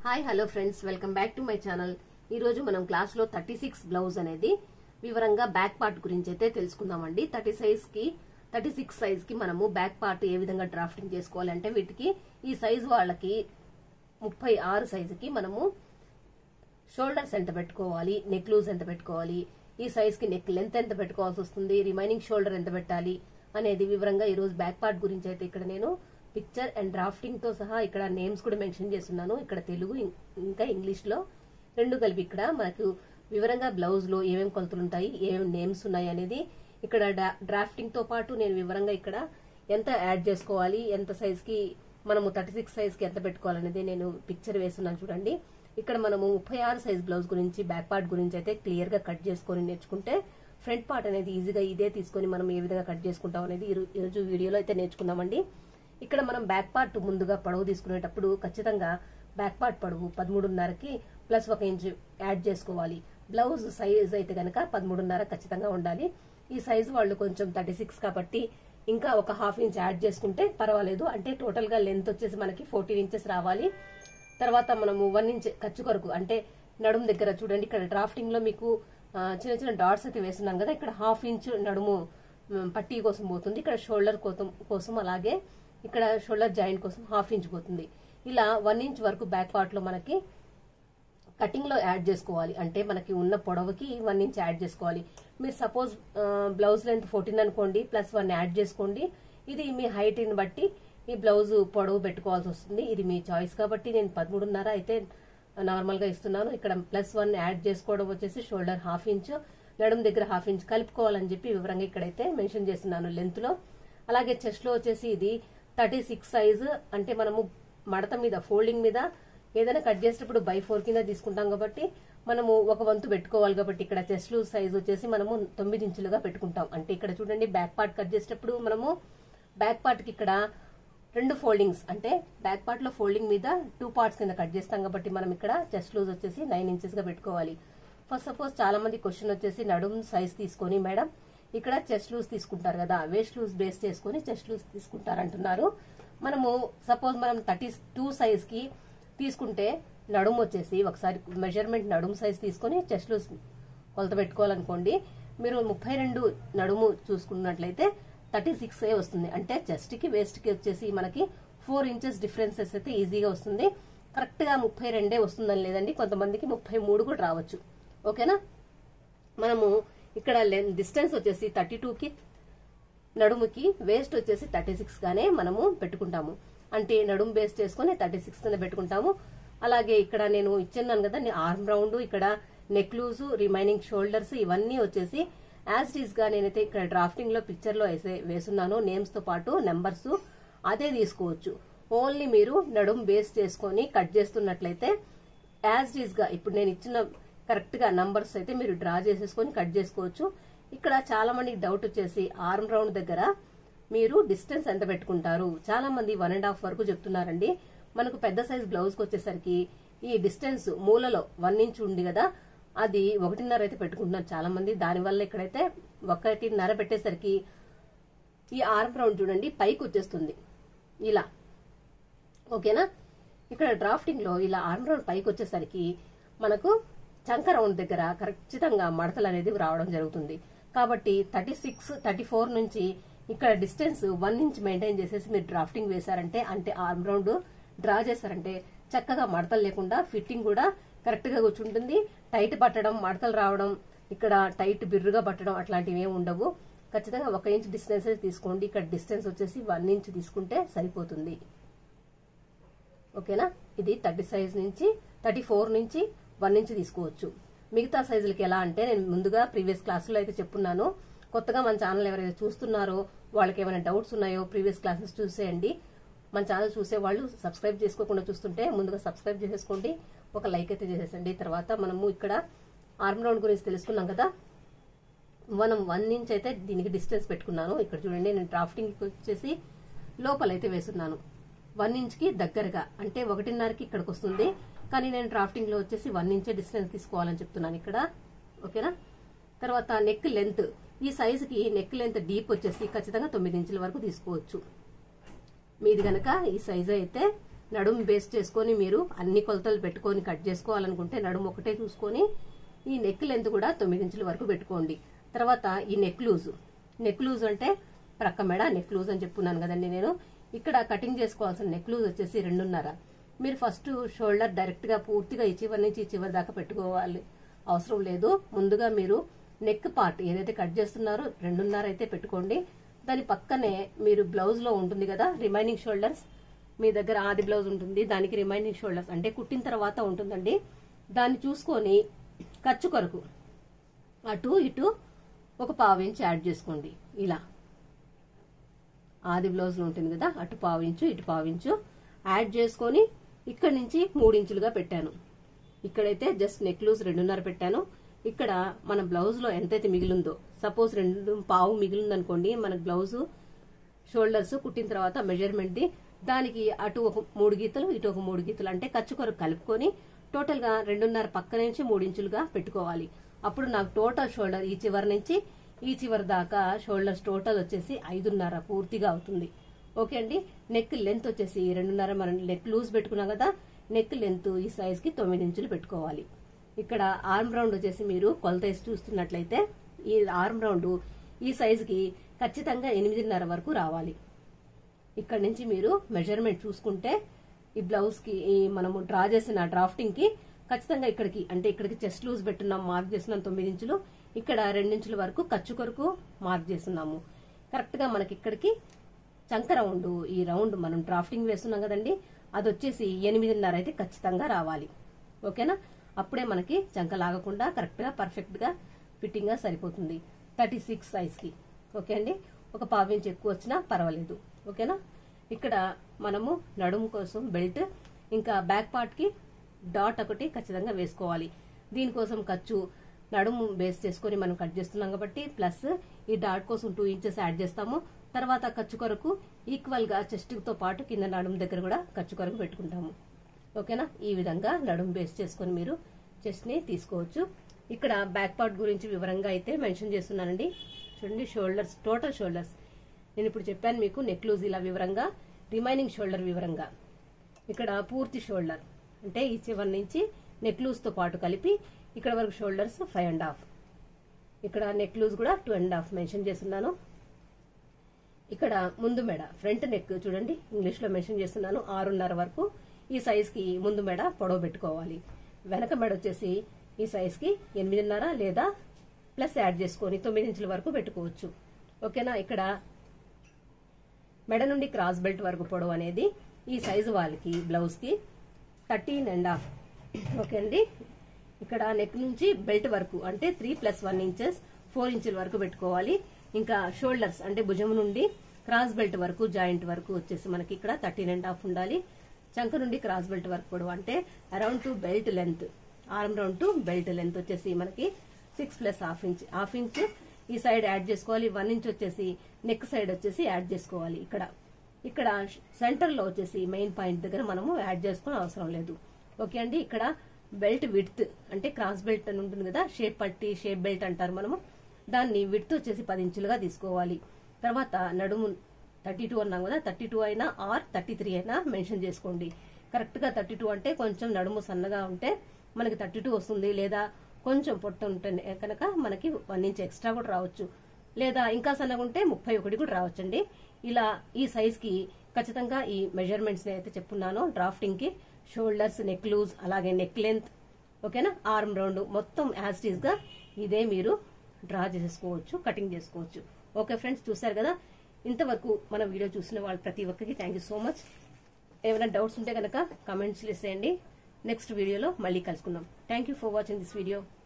hi hello friends welcome back to my channel ఈ రోజు మనం క్లాస్ లో థర్టీ సిక్స్ బ్లౌజ్ అనేది వివరంగా బ్యాక్ పార్ట్ గురించి అయితే తెలుసుకుందామండి థర్టీ సైజ్ కి థర్టీ సిక్స్ సైజ్ కి మనము బ్యాక్ పార్ట్ ఏ విధంగా డ్రాఫ్టింగ్ చేసుకోవాలంటే వీటికి ఈ సైజ్ వాళ్ళకి ముప్పై ఆరు సైజుకి మనము షోల్డర్స్ ఎంత పెట్టుకోవాలి నెక్ లూజ్ ఎంత పెట్టుకోవాలి ఈ సైజ్ కి నెక్ లెంత్ ఎంత పెట్టుకోవాల్సి వస్తుంది రిమైనింగ్ షోల్డర్ ఎంత పెట్టాలి అనేది వివరంగా ఈ రోజు బ్యాక్ పార్ట్ గురించి అయితే ఇక్కడ నేను పిక్చర్ అండ్ డ్రాఫ్టింగ్ తో సహా ఇక్కడ నేమ్స్ కూడా మెన్షన్ చేస్తున్నాను ఇక్కడ తెలుగు ఇం- ఇంకా ఇంగ్లీష్ లో రెండు కలిపి ఇక్కడ మనకు వివరంగా బ్లౌజ్ లో ఏమేమి కొలతలు ఉంటాయి ఏమేమి నేమ్స్ ఉన్నాయి అనేది ఇక్కడ డా- డ్రాఫ్టింగ్ తో పాటు నేను వివరంగా ఇక్కడ ఎంత యాడ్ చేసుకోవాలి ఎంత సైజ్ కి మనము థర్టీ సిక్స్ సైజ్ కి ఎంత పెట్టుకోవాలనేది నేను పిక్చర్ వేస్తున్నాను చూడండి ఇక్కడ మనము ముప్పై ఆరు సైజ్ బ్లౌజ్ గురించి బ్యాక్ పార్ట్ గురించి అయితే క్లియర్ గా కట్ చేసుకొని నేర్చుకుంటే ఫ్రంట్ పార్ట్ అనేది ఈజీగా ఇదే తీసుకొని మనం ఏ విధంగా కట్ చేసుకుంటాం అనేది ఈ రో- ఈ రోజు వీడియోలో అయితే నేర్చుకుందామండి ఇక్కడ మనం బ్యాక్ పార్ట్ ముందుగా పొడవు తీసుకునేటప్పుడు ఖచ్చితంగా బ్యాక్ పార్ట్ పొడవు పదమూడున్నరకి ప్లస్ ఒక ఇంచ్ యాడ్ చేసుకోవాలి బ్లౌజ్ సైజ్ అయితే గనక పదమూడున్నర ఖచ్చితంగా ఉండాలి ఈ సైజ్ వాళ్ళు కొంచెం థర్టీ సిక్స్ కాబట్టి ఇంకా ఒక హాఫ్ ఇంచ్ యాడ్ చేసుకుంటే పర్వాలేదు అంటే టోటల్ గా లెంత్ వచ్చేసి మనకి ఫోర్టీన్ ఇంచెస్ రావాలి తర్వాత మనము వన్ ఇంచ్ ఖర్చు కొరకు అంటే నడుము దగ్గర చూడండి ఇక్కడ డ్రాఫ్టింగ్ లో మీకు ఆ, చిన్న చిన్న డాట్స్ అయితే వేస్తున్నాం కదా ఇక్కడ హాఫ్ ఇంచ్ నడుము మ్, పట్టీ కోసం పోతుంది ఇక్కడ షోల్డర్ కోసం కోసం అలాగే ఇక్కడ షోల్డర్ జాయింట్ కోసం హాఫ్ ఇంచ్ పోతుంది ఇలా వన్ ఇంచ్ వరకు బ్యాక్ పార్ట్ లో మనకి కటింగ్ లో యాడ్ చేసుకోవాలి అంటే మనకి ఉన్న పొడవుకి వన్ ఇంచ్ యాడ్ చేసుకోవాలి మీరు సపోజ్ బ్లౌజ్ లెంత్ ఫోర్టీన్ అనుకోండి ప్లస్ వన్ యాడ్ చేసుకోండి ఇది మీ హైట్ ని బట్టి ఈ బ్లౌజ్ పొడవు పెట్టుకోవాల్సి వస్తుంది ఇది మీ చాయిస్ కాబట్టి నేను పదమూడున్నర అయితే నార్మల్ గా ఇస్తున్నాను ఇక్కడ ప్లస్ వన్ యాడ్ చేసుకోవడం వచ్చేసి షోల్డర్ హాఫ్ ఇంచ్ నడుము దగ్గర హాఫ్ ఇంచ్ కలుపుకోవాలని చెప్పి వివరంగా ఇక్కడైతే మెన్షన్ చేస్తున్నాను లెంత్ లో అలాగే చెస్ట్ లో వచ్చేసి ఇది థర్టీ సిక్స్ సైజ్ అంటే మనము మడత మీద ఫోల్డింగ్ మీద ఏదైనా కట్ చేసేటప్పుడు బై ఫోర్ కింద తీసుకుంటాం కాబట్టి మనము ఒక వంతు పెట్టుకోవాలి కాబట్టి ఇక్కడ చెస్ట్ లూజ్ సైజ్ వచ్చేసి మనము తొమ్మిది ఇంచులుగా పెట్టుకుంటాం అంటే ఇక్కడ చూడండి బ్యాక్ పార్ట్ కట్ చేసేటప్పుడు మనము బ్యాక్ పార్ట్ కి ఇక్కడ రెండు ఫోల్డింగ్స్ అంటే బ్యాక్ పార్ట్ లో ఫోల్డింగ్ మీద టూ పార్ట్స్ కింద కట్ చేస్తాం కాబట్టి మనం ఇక్కడ చెస్ట్ లూజ్ వచ్చేసి నైన్ ఇంచెస్ గా పెట్టుకోవాలి ఫస్ట్ సపోజ్ చాలా మంది క్వశ్చన్ వచ్చేసి నడుము సైజ్ తీసుకొని మేడం ఇక్కడ చెస్ట్ లూజ్ తీసుకుంటారు కదా వేస్ట్ లూజ్ బేస్ చేసుకొని చెస్ట్ లూజ్ తీసుకుంటారు అంటున్నారు మనము సపోజ్ మనం థర్టీ టూ సైజ్ కి తీసుకుంటే నడుము వచ్చేసి ఒకసారి మెజర్మెంట్ నడుము సైజ్ తీసుకొని చెస్ట్ లూజ్ కొలత పెట్టుకోవాలనుకోండి మీరు ముప్పై రెండు నడుము చూసుకున్నట్లయితే థర్టీ సిక్స్ ఏ వస్తుంది అంటే చెస్ట్ కి వేస్ట్ కి వచ్చేసి మనకి ఫోర్ ఇంచెస్ డిఫరెన్సెస్ అయితే ఈజీగా వస్తుంది కరెక్ట్ గా ముప్పై రెండే వస్తుందని లేదండి కొంతమందికి ముప్పై మూడు కూడా రావచ్చు ఓకేనా మనము ఇక్కడ డిస్టెన్స్ వచ్చేసి థర్టీ కి నడుముకి వేస్ట్ వచ్చేసి థర్టీ సిక్స్ గానే మనము పెట్టుకుంటాము అంటే నడుము బేస్ చేసుకుని థర్టీ సిక్స్ కింద పెట్టుకుంటాము అలాగే ఇక్కడ నేను ఇచ్చున్నాను కదా ఆర్మ్ రౌండ్ ఇక్కడ నెక్ లూజ్ రిమైనింగ్ షోల్డర్స్ ఇవన్నీ వచ్చేసి యాజ్ ఇట్ ఈస్ గా నేనైతే ఇక్కడ డ్రాఫ్టింగ్ లో పిక్చర్ లో వేసే వేసున్నాను నేమ్స్ తో పాటు నెంబర్స్ అదే తీసుకోవచ్చు ఓన్లీ మీరు నడుము బేస్ చేసుకొని కట్ చేస్తున్నట్లయితే యాజ్ ఇట్ ఈస్ గా ఇప్పుడు నేను ఇచ్చిన కరెక్ట్ గా నంబర్స్ అయితే మీరు డ్రా చేసేసుకొని కట్ చేసుకోవచ్చు ఇక్కడ చాలా మందికి డౌట్ వచ్చేసి ఆర్మ్ రౌండ్ దగ్గర మీరు డిస్టెన్స్ ఎంత పెట్టుకుంటారు చాలా మంది వన్ అండ్ హాఫ్ వరకు చెప్తున్నారండి మనకు పెద్ద సైజ్ బ్లౌజ్ కి వచ్చేసరికి ఈ డిస్టెన్స్ మూలలో వన్ ఇంచ్ ఉంది కదా అది ఒకటిన్నర అయితే పెట్టుకుంటున్నారు చాలా మంది దానివల్ల ఇక్కడైతే ఒకటిన్నర పెట్టేసరికి ఈ ఆర్మ్ రౌండ్ చూడండి పైకి వచ్చేస్తుంది ఇలా ఓకేనా ఇక్కడ డ్రాఫ్టింగ్ లో ఇలా ఆర్మ్ రౌండ్ పైకి వచ్చేసరికి మనకు చంక రౌండ్ దగ్గర ఖచ్చితంగా మడతలు అనేది రావడం జరుగుతుంది కాబట్టి థర్టీ సిక్స్ థర్టీ ఫోర్ నుంచి ఇక్కడ డిస్టెన్స్ వన్ ఇంచ్ మెయింటైన్ చేసేసి మీరు డ్రాఫ్టింగ్ వేశారంటే అంటే ఆర్మ్ రౌండ్ డ్రా చేశారంటే చక్కగా మడతలు లేకుండా ఫిట్టింగ్ కూడా కరెక్ట్ గా కూర్చుంటుంది టైట్ పట్టడం మడతలు రావడం ఇక్కడ టైట్ బిర్రుగా పట్టడం అట్లాంటివి ఏమి ఉండవు ఖచ్చితంగా ఒక ఇంచ్ డిస్టెన్స్ తీసుకోండి ఇక్కడ డిస్టెన్స్ వచ్చేసి వన్ ఇంచ్ తీసుకుంటే సరిపోతుంది ఓకేనా ఇది థర్టీ సైజ్ నుంచి థర్టీ ఫోర్ నుంచి వన్ ఇంచ్ తీసుకోవచ్చు మిగతా సైజులకి ఎలా అంటే నేను ముందుగా ప్రీవియస్ క్లాసులో అయితే చెప్పున్నాను కొత్తగా మన ఛానల్ ఎవరైతే చూస్తున్నారో వాళ్ళకి ఏమైనా డౌట్స్ ఉన్నాయో ప్రీవియస్ క్లాసెస్ చూసేయండి మన ఛానల్ చూసే వాళ్ళు సబ్స్క్రైబ్ చేసుకోకుండా చూస్తుంటే ముందుగా సబ్స్క్రైబ్ చేసేసుకోండి ఒక లైక్ అయితే చేసేసండి తర్వాత మనము ఇక్కడ ఆర్మ్ రౌండ్ గురించి తెలుసుకున్నాం కదా మనం వన్ ఇంచ్ అయితే దీనికి డిస్టెన్స్ పెట్టుకున్నాను ఇక్కడ చూడండి నేను డ్రాఫ్టింగ్ వచ్చేసి లోపలైతే వేస్తున్నాను వన్ ఇంచ్ కి దగ్గరగా అంటే ఒకటిన్నరకి ఇక్కడికి వస్తుంది కానీ నేను డ్రాఫ్టింగ్ లో వచ్చేసి వన్ ఇంచే డిస్టెన్స్ తీసుకోవాలని చెప్తున్నాను ఇక్కడ ఓకేనా తర్వాత నెక్ లెంత్ ఈ సైజ్ కి నెక్ లెంత్ డీప్ వచ్చేసి ఖచ్చితంగా తొమ్మిది ఇంచుల వరకు తీసుకోవచ్చు మీది గనక ఈ సైజ్ అయితే నడుము బేస్ చేసుకొని మీరు అన్ని కొలతలు పెట్టుకొని కట్ చేసుకోవాలనుకుంటే నడుము ఒకటే చూసుకొని ఈ నెక్ లెంత్ కూడా తొమ్మిది ఇంచుల వరకు పెట్టుకోండి తర్వాత ఈ నెక్ లూజ్ నెక్ లూజ్ అంటే ప్రక్క మెడ నెక్ లూజ్ అని చెప్పున్నాను కదండి నేను ఇక్కడ కటింగ్ చేసుకోవాల్సిన నెక్ లూజ్ వచ్చేసి రెండున్నర మీరు ఫస్ట్ షోల్డర్ డైరెక్ట్ గా పూర్తిగా ఈ చివరి నుంచి ఈ చివరి దాకా పెట్టుకోవాలి అవసరం లేదు ముందుగా మీరు నెక్ పార్ట్ ఏదైతే కట్ చేస్తున్నారో రెండున్నర అయితే పెట్టుకోండి దాని పక్కనే మీరు బ్లౌజ్ లో ఉంటుంది కదా రిమైనింగ్ షోల్డర్స్ మీ దగ్గర ఆది బ్లౌజ్ ఉంటుంది దానికి రిమైనింగ్ షోల్డర్స్ అంటే కుట్టిన తర్వాత ఉంటుందండి దాన్ని చూసుకొని ఖర్చు కొరకు అటు ఇటు ఒక పావు ఇంచు యాడ్ చేసుకోండి ఇలా ఆది బ్లౌజ్లో ఉంటుంది కదా అటు పావు ఇంచు ఇటు పావు ఇంచు యాడ్ చేసుకొని ఇక్కడ నుంచి మూడు ఇంచులుగా పెట్టాను ఇక్కడైతే జస్ట్ నెక్ లూజ్ రెండున్నర పెట్టాను ఇక్కడ మన బ్లౌజ్ లో ఎంతైతే మిగిలిందో సపోజ్ రెండు పావు మిగిలిందనుకోండి మన బ్లౌజ్ షోల్డర్స్ కుట్టిన తర్వాత మెజర్మెంట్ ది దానికి అటు ఒక మూడు గీతలు ఇటు ఒక మూడు గీతలు అంటే ఖర్చు కొరకు కలుపుకొని టోటల్ గా రెండున్నర పక్క నుంచి మూడు ఇంచులుగా పెట్టుకోవాలి అప్పుడు నాకు టోటల్ షోల్డర్ ఈ చివరి నుంచి ఈ చివరి దాకా షోల్డర్స్ టోటల్ వచ్చేసి ఐదున్నర పూర్తిగా అవుతుంది ఓకే అండి నెక్ లెంత్ వచ్చేసి రెండున్నర మనం నెక్ లూజ్ పెట్టుకున్నాం కదా నెక్ లెంత్ ఈ సైజ్ కి తొమ్మిది ఇంచులు పెట్టుకోవాలి ఇక్కడ ఆర్మ్ రౌండ్ వచ్చేసి మీరు కొలత వేసి చూస్తున్నట్లయితే ఈ ఆర్మ్ రౌండ్ ఈ సైజ్ కి ఖచ్చితంగా ఎనిమిదిన్నర వరకు రావాలి ఇక్కడ నుంచి మీరు మెజర్మెంట్ చూసుకుంటే ఈ బ్లౌజ్ కి ఈ మనము డ్రా చేసిన డ్రాఫ్టింగ్ కి ఖచ్చితంగా ఇక్కడికి అంటే ఇక్కడికి చెస్ట్ లూజ్ పెట్టున్నాం మార్క్ చేస్తున్నాం తొమ్మిది ఇంచులు ఇక్కడ రెండించుల వరకు ఖర్చు కొరకు మార్క్ చేస్తున్నాము కరెక్ట్ గా మనకి ఇక్కడికి చంక రౌండ్ ఈ రౌండ్ మనం డ్రాఫ్టింగ్ వేస్తున్నాం కదండి అది వచ్చేసి ఎనిమిదిన్నర అయితే ఖచ్చితంగా రావాలి ఓకేనా అప్పుడే మనకి చంక లాగకుండా కరెక్ట్ గా పర్ఫెక్ట్ గా ఫిట్టింగ్ గా సరిపోతుంది థర్టీ సిక్స్ సైజ్ కి ఓకే అండి ఒక పావు ఇంచ్ ఎక్కువ వచ్చినా పర్వాలేదు ఓకేనా ఇక్కడ మనము నడుము కోసం బెల్ట్ ఇంకా బ్యాక్ పార్ట్ కి డాట్ ఒకటి ఖచ్చితంగా వేసుకోవాలి దీనికోసం ఖర్చు నడుము బేస్ చేసుకొని మనం కట్ చేస్తున్నాం కాబట్టి ప్లస్ ఈ డాట్ కోసం టూ ఇంచెస్ యాడ్ చేస్తాము తర్వాత ఖర్చు కొరకు ఈక్వల్ గా చెస్ట్ తో పాటు కింద నడుము దగ్గర కూడా ఖర్చు కొరకు పెట్టుకుంటాము ఓకేనా ఈ విధంగా నడుము బేస్ చేసుకొని మీరు చెస్ట్ ని తీసుకోవచ్చు ఇక్కడ బ్యాక్ పార్ట్ గురించి వివరంగా అయితే మెన్షన్ చేస్తున్నానండి చూడండి షోల్డర్స్ టోటల్ షోల్డర్స్ నేను ఇప్పుడు చెప్పాను మీకు నెక్ లూజ్ ఇలా వివరంగా రిమైనింగ్ షోల్డర్ వివరంగా ఇక్కడ పూర్తి షోల్డర్ అంటే ఈ చివరి నుంచి నెక్ లూజ్ తో పాటు కలిపి ఇక్కడ వరకు షోల్డర్స్ ఫైవ్ అండ్ హాఫ్ ఇక్కడ నెక్ లూజ్ కూడా టూ అండ్ హాఫ్ మెన్షన్ చేస్తున్నాను ఇక్కడ ముందు మెడ ఫ్రంట్ నెక్ చూడండి ఇంగ్లీష్ లో మెన్షన్ చేస్తున్నాను ఆరున్నర వరకు ఈ సైజ్ కి ముందు మెడ పొడవు పెట్టుకోవాలి వెనక మెడ వచ్చేసి ఈ సైజ్ కి ఎనిమిదిన్నర లేదా ప్లస్ యాడ్ చేసుకొని తొమ్మిది ఇంచుల వరకు పెట్టుకోవచ్చు ఓకేనా ఇక్కడ మెడ నుండి క్రాస్ బెల్ట్ వరకు పొడవు అనేది ఈ సైజు వాళ్ళకి బ్లౌజ్ కి థర్టీన్ అండ్ హాఫ్ ఓకే అండి ఇక్కడ నెక్ నుంచి బెల్ట్ వరకు అంటే three plus one inches four ఇంచుల వరకు పెట్టుకోవాలి ఇంకా షోల్డర్స్ అంటే భుజం నుండి క్రాస్ బెల్ట్ వరకు జాయింట్ వరకు వచ్చేసి మనకి ఇక్కడ థర్టీన్ అండ్ హాఫ్ ఉండాలి చంక నుండి క్రాస్ బెల్ట్ వరకు పొడవు అంటే around to belt length arm round to belt length వచ్చేసి మనకి six plus half inch half inch ఈ సైడ్ యాడ్ చేసుకోవాలి వన్ ఇంచ్ వచ్చేసి నెక్ సైడ్ వచ్చేసి యాడ్ చేసుకోవాలి ఇక్కడ ఇక్కడ సెంటర్ లో వచ్చేసి మెయిన్ పాయింట్ దగ్గర మనము యాడ్ చేసుకునే అవసరం లేదు ఓకే అండి ఇక్కడ బెల్ట్ విడ్త్ అంటే క్రాస్ బెల్ట్ అని ఉంటుంది కదా షేప్ పట్టి షేప్ బెల్ట్ అంటారు మనము దాన్ని విడ్త్ వచ్చేసి పది ఇంచులుగా తీసుకోవాలి తర్వాత నడుము థర్టీ టూ అన్నాం కదా థర్టీ టూ అయినా ఆర్ థర్టీ త్రీ అయినా మెన్షన్ చేసుకోండి కరెక్ట్ గా థర్టీ టూ అంటే కొంచెం నడుము సన్నగా ఉంటే మనకి థర్టీ టూ వస్తుంది లేదా కొంచెం పొట్ట ఉంటే కనుక మనకి వన్ ఇంచ్ ఎక్స్ట్రా కూడా రావచ్చు లేదా ఇంకా సన్నగా ఉంటే ముప్పై ఒకటి కూడా రావచ్చండి ఇలా ఈ సైజ్ కి ఖచ్చితంగా ఈ మెజర్మెంట్స్ అయితే చెప్పున్నాను డ్రాఫ్టింగ్ కి షోల్డర్స్ నెక్ లూజ్ అలాగే నెక్ లెంత్ ఓకేనా ఆర్మ్ రౌండ్ మొత్తం యాజ్ గా ఇదే మీరు డ్రా చేసుకోవచ్చు కటింగ్ చేసుకోవచ్చు ఓకే ఫ్రెండ్స్ చూసారు కదా ఇంతవరకు మన వీడియో చూసిన వాళ్ళు ప్రతి ఒక్కరికి థ్యాంక్ యూ సో మచ్ ఏమైనా డౌట్స్ ఉంటే కనుక కమెంట్స్ చేసేయండి నెక్స్ట్ వీడియోలో మళ్ళీ కలుసుకుందాం thank you for watching this video